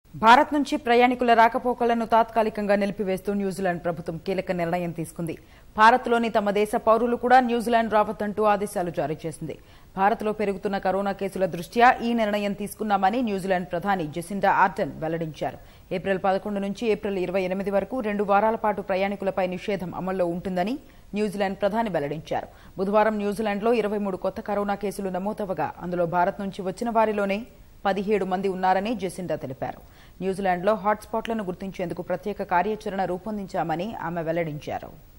భారత్ నుంచి ప్రయాణికుల రాకపోకలను తాత్కాలికంగా నిలిపివేస్తూ న్యూజిలాండ్ ప్రభుత్వం కీలక నిర్ణయం తీసుకుంది భారత్లోని తమ దేశ పౌరులు కూడా న్యూజిలాండ్ రావద్దంటూ ఆదేశాలు జారీ చేసింది భారత్లో పెరుగుతున్న కరోనా కేసుల దృష్ట్యా ఈ నిర్ణయం తీసుకున్నామని న్యూజిలాండ్ ప్రధాని జెసిండా ఆర్డెన్ వెల్లడించారు ఏప్రిల్ పదకొండు నుంచి ఏప్రిల్ ఇరవై ఎనిమిది వరకు రెండు వారాల పాటు ప్రయాణికులపై నిషేధం అమల్లో ఉంటుందని న్యూజిలాండ్ ప్రధాని వెల్లడించారు బుధవారం న్యూజిలాండ్లో ఇరవై మూడు కొత్త కరోనా కేసులు నమోదవగా అందులో భారత్ నుంచి వచ్చిన వారిలోనే పదిహేడు మంది ఉన్నారని జెసిండా తెలిపారు న్యూజిలాండ్లో హాట్స్పాట్లను గుర్తించేందుకు ప్రత్యేక కార్యాచరణ రూపొందించామని ఆమె వెల్లడించారు